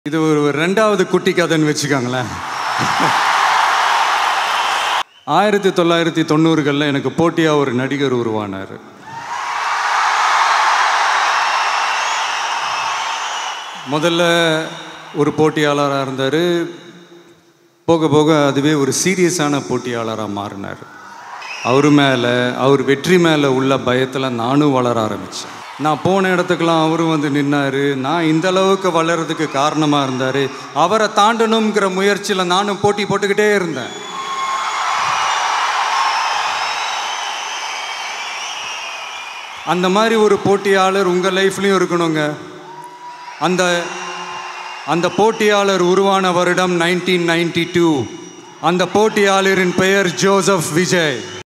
இது ஒரு ரெண்டாவது குட்டி கதைன்னு வச்சுக்கோங்களேன் ஆயிரத்தி தொள்ளாயிரத்தி தொண்ணூறுகளில் எனக்கு போட்டியாக ஒரு நடிகர் உருவானார் முதல்ல ஒரு போட்டியாளராக இருந்தார் போக போக அதுவே ஒரு சீரியஸான போட்டியாளராக மாறினார் அவர் மேலே அவர் வெற்றி மேலே உள்ள பயத்தில் நானும் வளர ஆரம்பித்தேன் நான் போன இடத்துக்கெல்லாம் அவரும் வந்து நின்னார் நான் இந்த அளவுக்கு வளர்கிறதுக்கு காரணமாக இருந்தார் அவரை தாண்டணுங்கிற முயற்சியில் நானும் போட்டி போட்டுக்கிட்டே இருந்தேன் அந்த மாதிரி ஒரு போட்டியாளர் உங்கள் லைஃப்லையும் இருக்கணுங்க அந்த அந்த போட்டியாளர் உருவான வருடம் நைன்டீன் நைன்டி டூ அந்த போட்டியாளரின் பெயர் ஜோசப் விஜய்